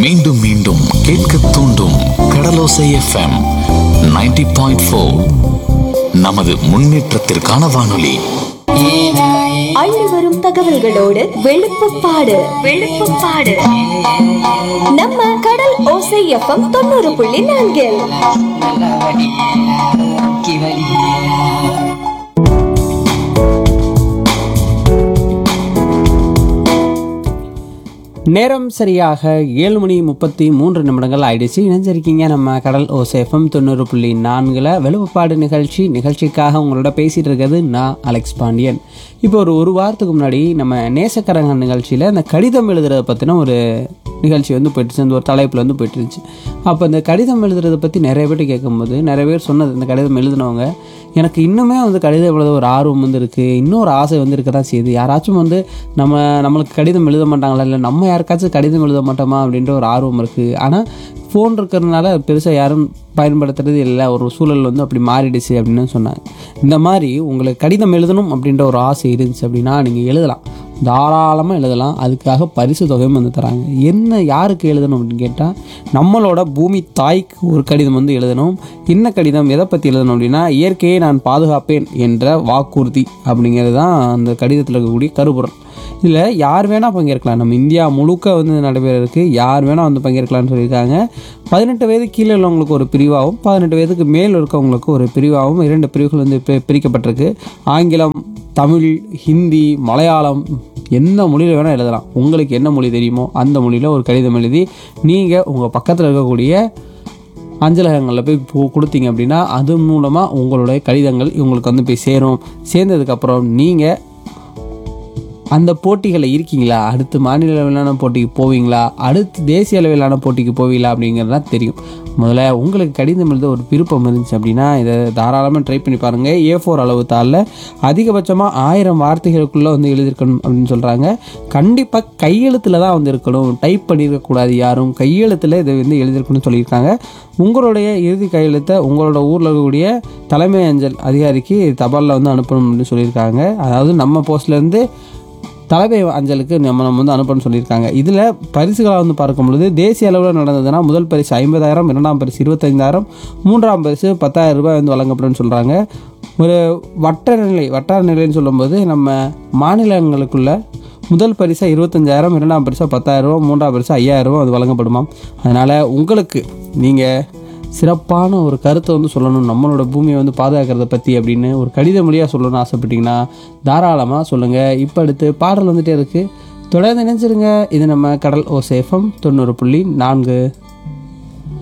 மீண்டும் மீண்டும் கேட்க தூண்டும் கடலோசை எஃப்எம் 90.4 பாயிண்ட் நமது முன்னேற்றத்திற்கான வானொலி அள்ளி வரும் தகவல்களோடு வெளுப்புப்பாடு வெளுப்புப்பாடு நம்ம கடல் ஓசை எஃப்எம் தொண்ணூறு புள்ளி நான்கில் நல்லா வடி கி வடி நேரம் சரியாக ஏழு மணி முப்பத்தி மூன்று நிமிடங்கள் ஆயிடுச்சு இணைஞ்சிருக்கீங்க நம்ம கடல் ஓசேஃபம் தொண்ணூறு புள்ளி நான்கில் வெளுப்பாடு நிகழ்ச்சி நிகழ்ச்சிக்காக உங்களோட பேசிகிட்டு இருக்கிறது நான் அலெக்ஸ் பாண்டியன் இப்போ ஒரு ஒரு வாரத்துக்கு முன்னாடி நம்ம நேசக்கரங்க நிகழ்ச்சியில் இந்த கடிதம் எழுதுறத பற்றின ஒரு நிகழ்ச்சி வந்து போயிட்டுச்சு அந்த ஒரு தலைப்பில் வந்து போயிட்டு இருந்துச்சு அப்போ இந்த கடிதம் எழுதுறத பற்றி நிறைய பேர்ட்ட கேட்கும்போது நிறைய பேர் சொன்னது இந்த கடிதம் எழுதினவங்க எனக்கு இன்னுமே வந்து கடிதம் எழுத ஒரு ஆர்வம் வந்து இருக்குது இன்னும் ஒரு ஆசை வந்து இருக்க தான் செய்யுது யாராச்சும் வந்து நம்ம நம்மளுக்கு கடிதம் எழுத மாட்டாங்களா இல்லை நம்ம யாருக்காச்சும் கடிதம் எழுத மாட்டோமா அப்படின்ற ஒரு ஆர்வம் இருக்குது ஆனால் ஃபோன் இருக்கிறதுனால பெருசாக யாரும் பயன்படுத்துறது இல்லை ஒரு சூழல் வந்து அப்படி மாறிடுச்சு அப்படின்னு சொன்னாங்க இந்த மாதிரி உங்களுக்கு கடிதம் எழுதணும் அப்படின்ற ஒரு ஆசை இருந்துச்சு அப்படின்னா நீங்கள் எழுதலாம் தாராளமாக எழுதலாம் அதுக்காக பரிசு தொகையும் வந்து தராங்க என்ன யாருக்கு எழுதணும் அப்படின்னு கேட்டால் நம்மளோட பூமி தாய்க்கு ஒரு கடிதம் வந்து எழுதணும் என்ன கடிதம் எதை பற்றி எழுதணும் அப்படின்னா இயற்கையை நான் பாதுகாப்பேன் என்ற வாக்குறுதி அப்படிங்கிறது தான் அந்த கடிதத்தில் இருக்கக்கூடிய கருபுரம் இதில் யார் வேணால் பங்கேற்கலாம் நம்ம இந்தியா முழுக்க வந்து நடைபெறதுக்கு யார் வேணால் வந்து பங்கேற்கலாம்னு சொல்லியிருக்காங்க பதினெட்டு வயது கீழே உள்ளவங்களுக்கு ஒரு பிரிவாகவும் பதினெட்டு வயதுக்கு மேல் இருக்கவங்களுக்கு ஒரு பிரிவாகவும் இரண்டு பிரிவுகள் வந்து பி- பிரிக்கப்பட்டிருக்கு ஆங்கிலம் தமிழ் ஹிந்தி மலையாளம் எந்த மொழியில் வேணால் எழுதலாம் உங்களுக்கு என்ன மொழி தெரியுமோ அந்த மொழியில் ஒரு கடிதம் எழுதி நீங்கள் உங்கள் பக்கத்தில் இருக்கக்கூடிய அஞ்சலகங்களில் போய் போ- கொடுத்தீங்க அப்படின்னா அது மூலமாக உங்களுடைய கடிதங்கள் இவங்களுக்கு வந்து போய் சேரும் சேர்ந்ததுக்கப்புறம் நீங்கள் அந்த போட்டிகளில் இருக்கீங்களா அடுத்து மாநில அளவிலான போட்டிக்கு போவீங்களா அடுத்து தேசிய அளவிலான போட்டிக்கு போவீங்களா அப்படிங்கிறதுலாம் தெரியும் முதல்ல உங்களுக்கு கடிதம் எழுத ஒரு விருப்பம் இருந்துச்சு அப்படின்னா இதை தாராளமாக ட்ரை பண்ணி பாருங்கள் ஏ ஃபோர் அளவு தாளில் அதிகபட்சமாக ஆயிரம் வார்த்தைகளுக்குள்ளே வந்து எழுதியிருக்கணும் அப்படின்னு சொல்கிறாங்க கண்டிப்பாக கையெழுத்தில் தான் வந்து இருக்கணும் டைப் பண்ணியிருக்கக்கூடாது யாரும் கையெழுத்தில் இதை வந்து எழுதியிருக்கணும்னு சொல்லியிருக்காங்க உங்களுடைய இறுதி கையெழுத்தை உங்களோட ஊரில் இருக்கக்கூடிய தலைமை அஞ்சல் அதிகாரிக்கு தபாலில் வந்து அனுப்பணும் அப்படின்னு சொல்லியிருக்காங்க அதாவது நம்ம போஸ்ட்லேருந்து தலைமை அஞ்சலுக்கு நம்ம நம்ம வந்து அனுப்பணும்னு சொல்லியிருக்காங்க இதில் பரிசுகளை வந்து பார்க்கும் பொழுது தேசிய அளவில் நடந்ததுன்னா முதல் பரிசு ஐம்பதாயிரம் இரண்டாம் பரிசு இருபத்தைந்தாயிரம் மூன்றாம் பரிசு பத்தாயிரம் ரூபாய் வந்து வழங்கப்படும்னு சொல்கிறாங்க ஒரு வட்டார நிலை வட்டார நிலைன்னு சொல்லும்போது நம்ம மாநிலங்களுக்குள்ள முதல் பரிசா இருபத்தஞ்சாயிரம் இரண்டாம் பரிசா பத்தாயிரம் ரூபா மூன்றாம் பரிசா ஐயாயிரம் ரூபா அது வழங்கப்படுமாம் அதனால் உங்களுக்கு நீங்கள் சிறப்பான ஒரு கருத்தை வந்து சொல்லணும் நம்மளோட பூமியை வந்து பாதுகாக்கிறத பற்றி அப்படின்னு ஒரு கடித மொழியாக சொல்லணும்னு ஆசைப்பட்டீங்கன்னா தாராளமாக சொல்லுங்கள் இப்போ அடுத்து பாடல் வந்துட்டே இருக்குது தொடர்ந்து நினைச்சிருங்க இது நம்ம கடல் ஓ சேஃபம் தொண்ணூறு புள்ளி நான்கு